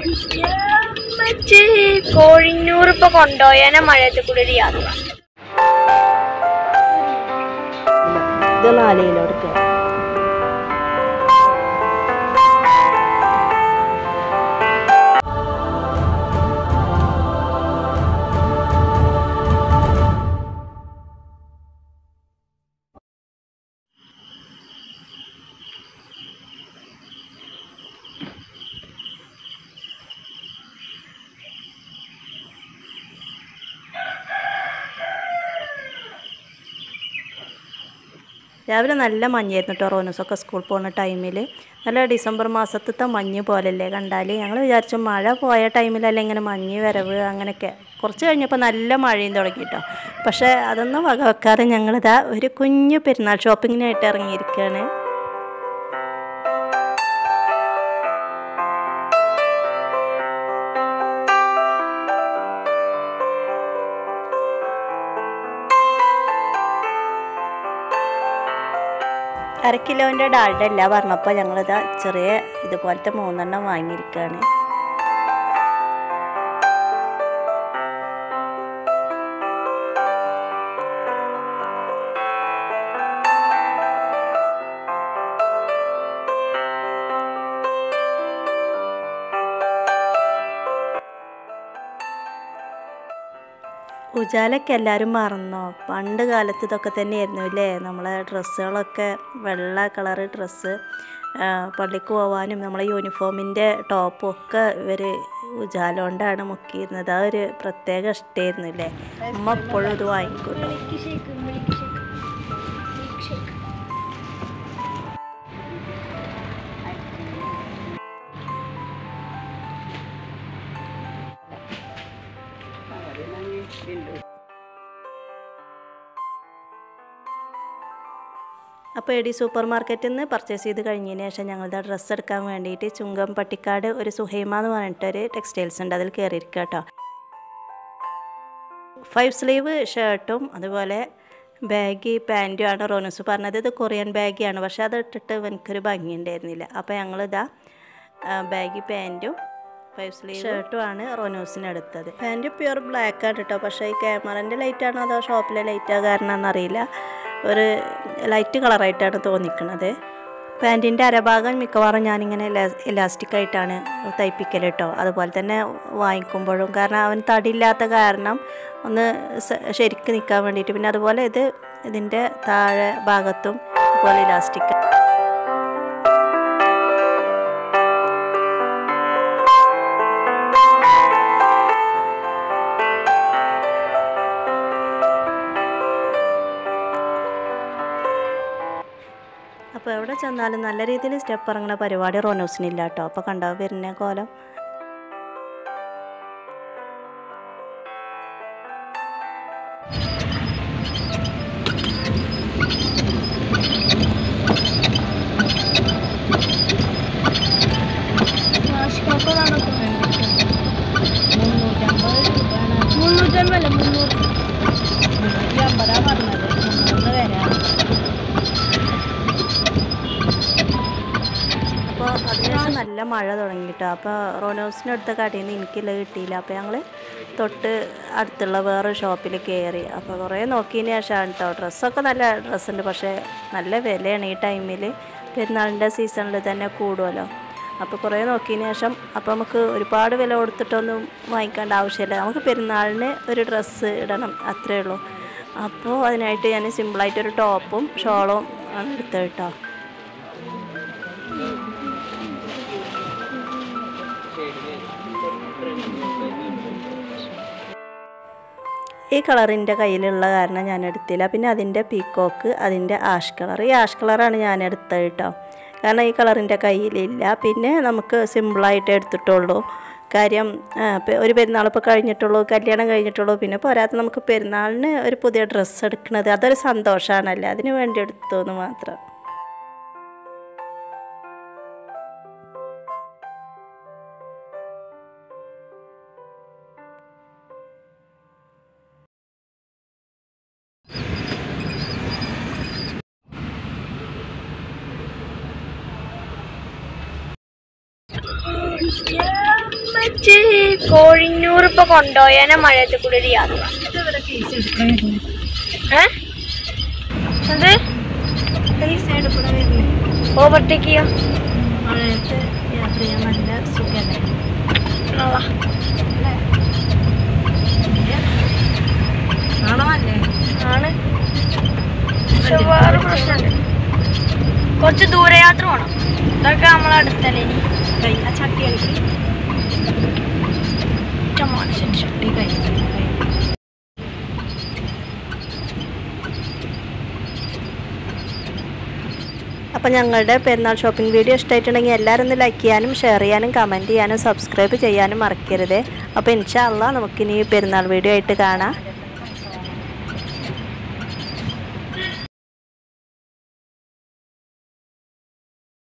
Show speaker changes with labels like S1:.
S1: കോഴിഞ്ഞൂർ ഇപ്പൊ കൊണ്ടുപോയാനെ മഴയത്ത് കൂടി ഒരു യാത്ര
S2: ഇത് നാലയിലോ എടുക്കുക രാവിലെ നല്ല മഞ്ഞായിരുന്നു കേട്ടോ റോനൂസൊക്കെ സ്കൂൾ പോകുന്ന ടൈമിൽ നല്ല ഡിസംബർ മാസത്തെ മഞ്ഞ് പോലല്ലേ കണ്ടാൽ ഞങ്ങൾ വിചാരിച്ചു മഴ പോയ ടൈമിലല്ലേ ഇങ്ങനെ മഞ്ഞ് വരവ് അങ്ങനെയൊക്കെ കുറച്ച് കഴിഞ്ഞപ്പോൾ നല്ല മഴയും തുടങ്ങി കേട്ടോ പക്ഷേ അതൊന്നും വകവെക്കാതെ ഞങ്ങളിതാ ഒരു കുഞ്ഞു പെരുന്നാൾ ഷോപ്പിങ്ങിനായിട്ട് ഇറങ്ങിയിരിക്കുകയാണ് അര കിലോൻ്റെ ഡാൽഡ അല്ല പറഞ്ഞപ്പോൾ ഞങ്ങളിതാ ചെറിയ ഇതുപോലത്തെ മൂന്നെണ്ണം വാങ്ങിയിരിക്കുകയാണ് ഉജാലൊക്കെ എല്ലാവരും മറന്നോ പണ്ട് കാലത്ത് ഇതൊക്കെ തന്നെയായിരുന്നു അല്ലേ നമ്മളെ ഡ്രസ്സുകളൊക്കെ വെള്ള കളറ് ഡ്രസ്സ് പള്ളിക്ക് പോകാനും നമ്മളെ യൂണിഫോമിൻ്റെ ടോപ്പും ഒക്കെ ഇവർ ഉജാല കൊണ്ടാണ് മുക്കിയിരുന്നത് ആ ഒരു പ്രത്യേക ഇഷ്ടമായിരുന്നു അല്ലേ അമ്മ എപ്പോഴും ഇത് വാങ്ങിക്കൂട്ടോ അപ്പോൾ എ ഡി സൂപ്പർ മാർക്കറ്റിൽ നിന്ന് പർച്ചേസ് ചെയ്ത് കഴിഞ്ഞതിന് ശേഷം ഞങ്ങളുടെ ഡ്രസ്സ് എടുക്കാൻ വേണ്ടിയിട്ട് ചുങ്കം പട്ടിക്കാട് ഒരു സുഹൈമ എന്ന് പറഞ്ഞിട്ടൊരു ടെക്സ്റ്റൈൽസ് ഉണ്ട് അതിൽ കയറിയിരിക്കുക കേട്ടോ ഫൈവ് സ്ലീവ് ഷർട്ടും അതുപോലെ ബാഗി പാൻറ്റും ആണ് റോനൂസ് പറഞ്ഞത് ഇത് കൊറിയൻ ബാഗിയാണ് പക്ഷേ അത് ഇട്ടിട്ട് എനിക്കൊരു ഭംഗി ഉണ്ടായിരുന്നില്ല അപ്പോൾ ഞങ്ങളിതാ ബാഗി പാൻറ്റും ഫൈവ് സ്ലീവ് ഷർട്ടും ആണ് റോനൂസിന് എടുത്തത് പാൻറ്റ് പ്യുർ ബ്ലാക്ക് ആണ് കേട്ടോ പക്ഷേ ഈ ക്യാമറൻ്റെ ലൈറ്റാണോ അതോ ഷോപ്പിലെ ലൈറ്റാ കാരണം അറിയില്ല ഒരു ലൈറ്റ് കളറായിട്ടാണ് തോന്നിക്കുന്നത് പാൻറ്റിൻ്റെ അരഭാഗം മിക്കവാറും ഞാനിങ്ങനെ ഇലാസ്റ്റിക് ആയിട്ടാണ് തയ്പ്പിക്കൽ കേട്ടോ അതുപോലെ തന്നെ വാങ്ങിക്കുമ്പോഴും കാരണം അവൻ തടിയില്ലാത്ത കാരണം ഒന്ന് സ- ശരിക്ക് നിൽക്കാൻ വേണ്ടിയിട്ട് പിന്നെ അതുപോലെ ഇത് ഇതിൻ്റെ താഴെ ഭാഗത്തും ഇതുപോലെ ഇലാസ്റ്റിക് അപ്പോൾ എവിടെ ചെന്നാലും നല്ല രീതിയിൽ സ്റ്റെപ്പ് ഇറങ്ങുന്ന പരിപാടി റോനോസിനില്ല കേട്ടോ അപ്പോൾ കണ്ടോ വരുന്ന കോലം
S1: മുന്നൂറ്റമ്പല്ല മുന്നൂറ്
S2: അപ്പോൾ അതിനുശേഷം നല്ല മഴ തുടങ്ങിയിട്ടോ അപ്പോൾ റോനോസിനടുത്ത കടയിൽ നിന്ന് എനിക്കുള്ളത് കിട്ടിയില്ല അപ്പോൾ ഞങ്ങൾ തൊട്ട് അടുത്തുള്ള വേറെ ഷോപ്പിൽ കയറി അപ്പോൾ കുറേ നോക്കിയതിന് ശേഷമാണ് കേട്ടോ ഡ്രസ്സൊക്കെ നല്ല ഡ്രസ്സുണ്ട് പക്ഷേ നല്ല വിലയാണ് ഈ ടൈമിൽ പെരുന്നാളിൻ്റെ സീസണിൽ തന്നെ കൂടുമല്ലോ അപ്പോൾ കുറേ നോക്കിയതിന് ശേഷം അപ്പോൾ നമുക്ക് ഒരുപാട് വില കൊടുത്തിട്ടൊന്നും വാങ്ങിക്കേണ്ട ആവശ്യമില്ല നമുക്ക് പെരുന്നാളിന് ഒരു ഡ്രസ്സ് ഇടണം അത്രേ ഉള്ളൂ അപ്പോൾ അതിനായിട്ട് ഞാൻ സിമ്പിളായിട്ടൊരു ടോപ്പും ഷോളും ആണ് എടുത്തത് കേട്ടോ ഈ കളറിൻ്റെ കയ്യിലുള്ള കാരണം ഞാൻ എടുത്തില്ല പിന്നെ അതിൻ്റെ പീക്കോക്ക് അതിൻ്റെ ആഷ് കളർ ഈ ആഷ് കളറാണ് ഞാൻ എടുത്തത് കേട്ടോ കാരണം ഈ കളറിൻ്റെ കയ്യിലില്ല പിന്നെ നമുക്ക് സിമ്പിളായിട്ട് എടുത്തിട്ടുള്ളൂ കാര്യം ആ, പെ- ഒരു പെരുന്നാൾ ഇപ്പോൾ കഴിഞ്ഞിട്ടുള്ളൂ കല്യാണം കഴിഞ്ഞിട്ടുള്ളൂ പിന്നെ പോരാത്ത നമുക്ക് പെരുന്നാളിന് ഒരു പുതിയ ഡ്രസ്സ് എടുക്കുന്നത് അതൊരു സന്തോഷമാണല്ലേ അതിന് വേണ്ടി എടുത്തു എന്ന് മാത്രം
S1: വെച്ച് കോഴിഞ്ഞൂർ ഇപ്പൊ കൊണ്ടുപോയാനെ മഴയത്ത് കൂടി ഒരു യാത്ര ഏ? എന്ത് ഓവർടേക്ക് ചെയ്യാം
S2: മഴയത്ത് യാത്ര ചെയ്യാൻ നല്ല സുഖമല്ലേ
S1: ആളാ.
S2: ആണോ
S1: ആണ് പക്ഷെ വേറെ പ്രശ്നമുണ്ട് കുറച്ച് ദൂരയാത്ര വേണം ഇതൊക്കെ നമ്മളെ അടുത്തല്ലേ ഇനി
S2: കഴിഞ്ഞ ചട്ടി കളിക്ക്
S1: ഇഷ്ടമാണ് ശരി
S2: ചട്ടി കഴിഞ്ഞു അപ്പം ഞങ്ങളുടെ പെരുന്നാൾ ഷോപ്പിംഗ് വീഡിയോ ഇഷ്ടമായിട്ടുണ്ടെങ്കിൽ എല്ലാവരും ഒന്ന് ലൈക്ക് ചെയ്യാനും ഷെയർ ചെയ്യാനും കമൻറ്റ് ചെയ്യാനും സബ്സ്ക്രൈബ് ചെയ്യാനും മറക്കരുത് അപ്പോൾ ഇൻഷാ അള്ളാ നമുക്കിനി പെരുന്നാൾ വീഡിയോ ആയിട്ട് കാണാം